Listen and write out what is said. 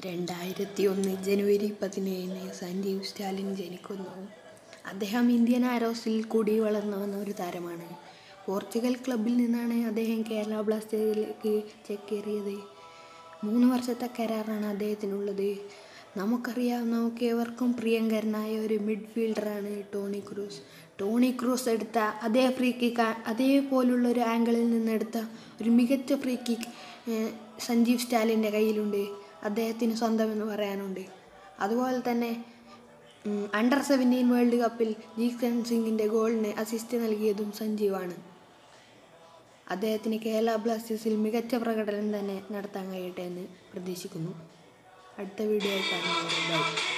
രണ്ടായിരത്തി ഒന്ന് ജനുവരി പതിനേഴിന് സഞ്ജീവ് സ്റ്റാലിൻ ജനിക്കുന്നു അദ്ദേഹം ഇന്ത്യൻ ആരോസിൽ കൂടി വളർന്നു വന്ന ഒരു താരമാണ് പോർച്ചുഗൽ ക്ലബിൽ നിന്നാണ് അദ്ദേഹം കേരള ബ്ലാസ്റ്റേഴ്സിലേക്ക് ചേക്കേറിയത് മൂന്ന് വർഷത്തെ കരാറാണ് അദ്ദേഹത്തിനുള്ളത് നമുക്കറിയാം നമുക്ക് ഏവർക്കും പ്രിയങ്കരനായ ഒരു മിഡ്ഫീൽഡറാണ് ടോണി ക്രൂസ് ടോണി ക്രൂസ് എടുത്ത അതേ ഫ്രീ കിക്ക് അതേപോലുള്ള ഒരു ആംഗിളിൽ നിന്നെടുത്ത ഒരു മികച്ച ഫ്രീ കിക്ക് സഞ്ജീവ് സ്റ്റാലിൻ്റെ കയ്യിലുണ്ട് അദ്ദേഹത്തിന് സ്വന്തമെന്ന് പറയാനുണ്ട് അതുപോലെ തന്നെ അണ്ടർ സെവൻറ്റീൻ വേൾഡ് കപ്പിൽ ജീക്സൺ സിംഗിൻ്റെ ഗോളിന് അസിസ്റ്റ് നൽകിയതും സഞ്ജീവാണ് അദ്ദേഹത്തിന് കേരള ബ്ലാസ്റ്റേഴ്സിൽ മികച്ച പ്രകടനം തന്നെ നടത്താൻ കഴിയട്ടെ എന്ന് പ്രതീക്ഷിക്കുന്നു അടുത്ത വീഡിയോ കാണുന്നത് ബൈ